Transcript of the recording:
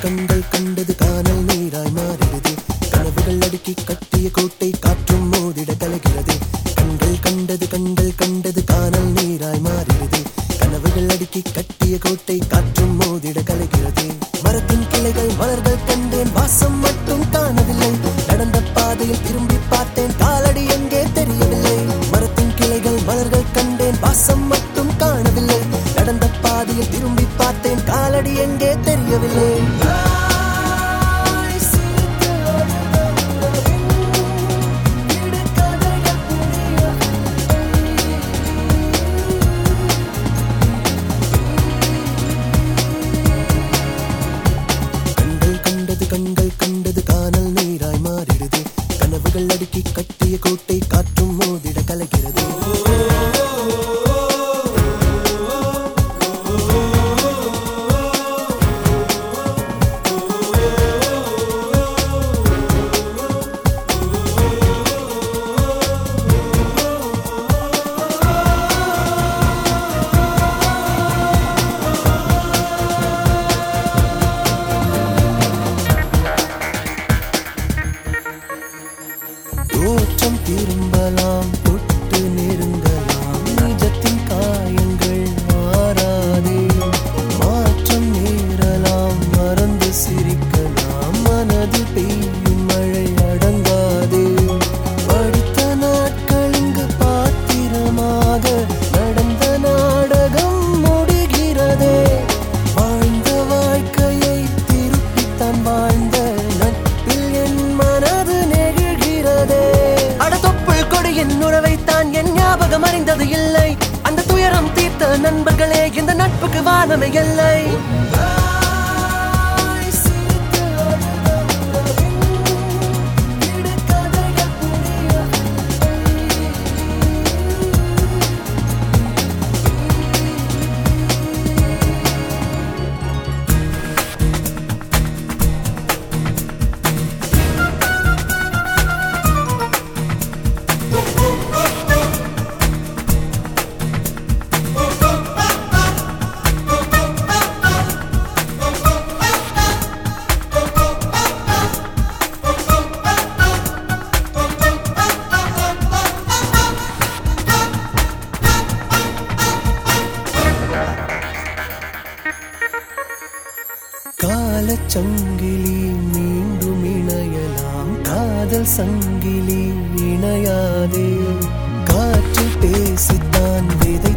கண்கள் கண்டது காணல் நீராய் மாறிடுது கனவுகள் அடுக்கி கட்டிய கோட்டை காற்றும் மோதிட கலகிறது கண்கள் கண்டது கண்கள் கண்டது காணல் நீராய் மாறிடுது கனவுகள் அடுக்கி கட்டிய கோட்டை காற்றும் மோதிட கலகிறது மரத்தின் கிளைகள் மலர்கள் கண்டேன் வாசம் மட்டும் காணவில்லை நடந்த பாதையில் திரும்பி பார்த்தேன் காலடி எங்கே தெரியவில்லை மரத்தின் கிளைகள் மலர்கள் கண்டேன் வாசம் மட்டும் காணவில்லை நடந்த பாதையில் திரும்பி பார்த்தேன் காலடி எங்கே தெரியவில்லை கண்கள் கண்டது கண்கள் கண்டது காணல் நீராய் மாறிடுது கனவுகள் அடுக்கி கட்டிய கோட்டை காற்றும் மோதிட கலகிறது தோற்றம் திரும்பலாம் தொட்டு நெருங்கலாம் நிஜத்தின் காயங்கள் மாறாதே மாற்றம் நேரலாம் மறந்து சிரிக்கலாம் மனது பெய்யும் மழை அடங்காதே படித்த நாட்கள் இங்கு பாத்திரமாக நடந்த நாடகம் முடிகிறதே வாழ்ந்த வாழ்க்கையை திருப்பித்தான் வாழ்ந்த நட்பில் என் மனது நெகிழ்கிறதே அடதொப்புள் கொடியின் உறவைத்தான் என் ஞாபகம் அறிந்தது இல்லை அந்த துயரம் தீர்த்த நண்பர்களே இந்த நட்புக்கு வானமை இல்லை காலச்சங்கிலி மீண்டும் இணையலாம் காதல் சங்கிலி இணையாதே காற்று பேசித்தான் விதை